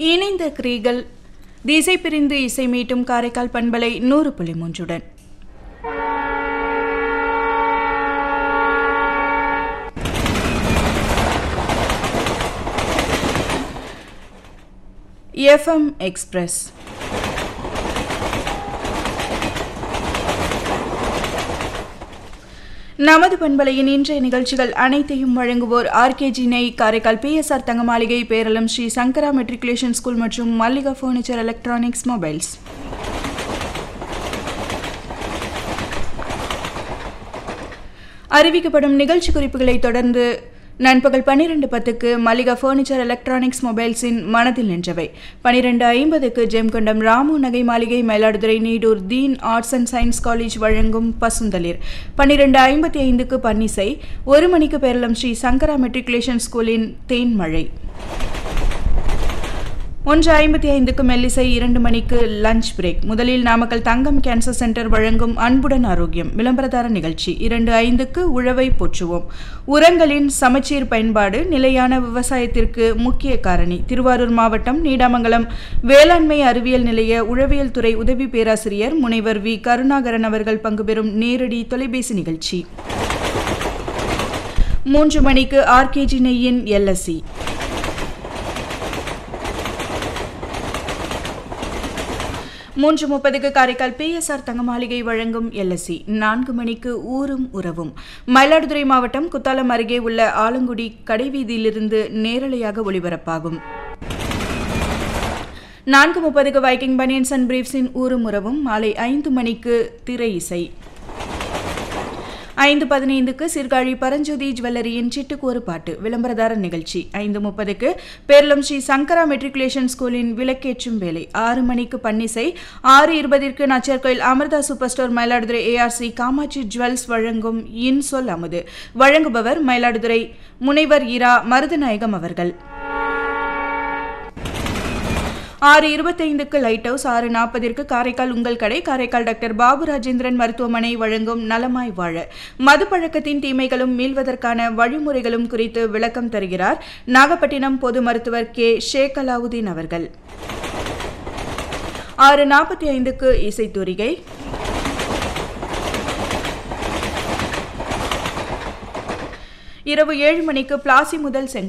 இணைந்த கிரீகள் திசை பிரிந்து இசை மீட்டும் காரைக்கால் பண்பலை நூறு புள்ளி மூன்றுடன் எஃப்எம் எக்ஸ்பிரஸ் நமது பண்பலையின் இன்றைய நிகழ்ச்சிகள் அனைத்தையும் வழங்குவோர் ஆர்கேஜி நெய் காரைக்கால் பிஎஸ்ஆர் தங்க மாளிகை பேரளம் ஸ்ரீ சங்கரா மெட்ரிகுலேஷன் ஸ்கூல் மற்றும் மல்லிகா ஃபர்னிச்சர் எலக்ட்ரானிக்ஸ் மொபைல்ஸ் அறிவிக்கப்படும் நிகழ்ச்சி குறிப்புகளை தொடர்ந்து நண்பகல் பன்னிரண்டு பத்துக்கு மல்லிகா ஃபர்னிச்சர் எலக்ட்ரானிக்ஸ் மொபைல்ஸின் மனதில் நின்றவை பனிரெண்டு ஐம்பதுக்கு ஜெம்கொண்டம் ராமு நகை மாளிகை Mayiladuthurai Needur Deen arts and science college வழங்கும் பசுந்தளிர் பன்னிரெண்டு ஐம்பத்தி ஐந்துக்கு பன்னிசை ஒரு மணிக்கு பேரளம் ஸ்ரீ சங்கரா மெட்ரிகுலேஷன் ஸ்கூலின் தேன்மழை ஒன்று ஐம்பத்தி ஐந்துக்கு மெல்லிசை இரண்டு மணிக்கு லஞ்ச் பிரேக் முதலில் நாமக்கல் தங்கம் கேன்சர் சென்டர் வழங்கும் அன்புடன் ஆரோக்கியம் விளம்பரதார நிகழ்ச்சி இரண்டு ஐந்துக்கு உழவை போற்றுவோம் உரங்களின் சமச்சீர் பயன்பாடு நிலையான விவசாயத்திற்கு முக்கிய காரணி திருவாரூர் மாவட்டம் நீடாமங்கலம் வேளாண்மை அறிவியல் நிலைய உழவியல் துறை உதவி பேராசிரியர் முனைவர் வி கருணாகரன் அவர்கள் பங்குபெறும் நேரடி தொலைபேசி நிகழ்ச்சி மூன்று மணிக்கு ஆர்கேஜி நெய்யின் எல்எஸ்சி மூன்று முப்பதுக்கு காரைக்கால் பிஎஸ்ஆர் தங்க மாளிகை வழங்கும் எல்எஸ்சி நான்கு மணிக்கு ஊரும் உறவும் மயிலாடுதுறை மாவட்டம் குத்தாலம் அருகே உள்ள ஆலங்குடி கடைவீதியிலிருந்து நேரலையாக ஒளிபரப்பாகும் நான்கு முப்பதுக்கு வைக்கிங் பனியன்ஸ் அண்ட் பிரீப்ஸின் ஊரும் உறவும் மாலை ஐந்து மணிக்கு திரை இசை ஐந்து பதினைந்துக்கு சீர்காழி பரஞ்சோதி ஜுவல்லரியின் சிட்டுக்கு ஒரு பாட்டு விளம்பரதார நிகழ்ச்சி ஐந்து முப்பதுக்கு பேரளம் ஸ்ரீ சங்கரா மெட்ரிகுலேஷன் ஸ்கூலின் விளக்கேற்றும் வேலை ஆறு மணிக்கு பன்னிசை ஆறு இருபதிற்கு Nacharkoil Amirtha super store Mayiladuthurai ARC Kamatchi jewels வழங்கும் இன்சொல் அமுது வழங்குபவர் மயிலாடுதுறை முனைவர் இரா மருதநாயகம் அவர்கள் ஆறு இருபத்தைந்துக்கு லைட் ஹவுஸ் ஆறு நாற்பதிற்கு காரைக்கால் உங்கள் கடை காரைக்கால் டாக்டர் பாபு ராஜேந்திரன் மருத்துவமனை வழங்கும் நலமாய் வாழ மது பழக்கத்தின் தீமைகளும் மீள்வதற்கான வழிமுறைகளும் குறித்து விளக்கம் தருகிறார் நாகப்பட்டினம் பொது மருத்துவர் கே ஷேக் அலாவுதீன் அவர்கள் ஆறு நாற்பத்தி ஐந்துக்கு இசைத்தூரிகை இரவு ஏழு மணிக்கு பிளாசி முதல் செங்க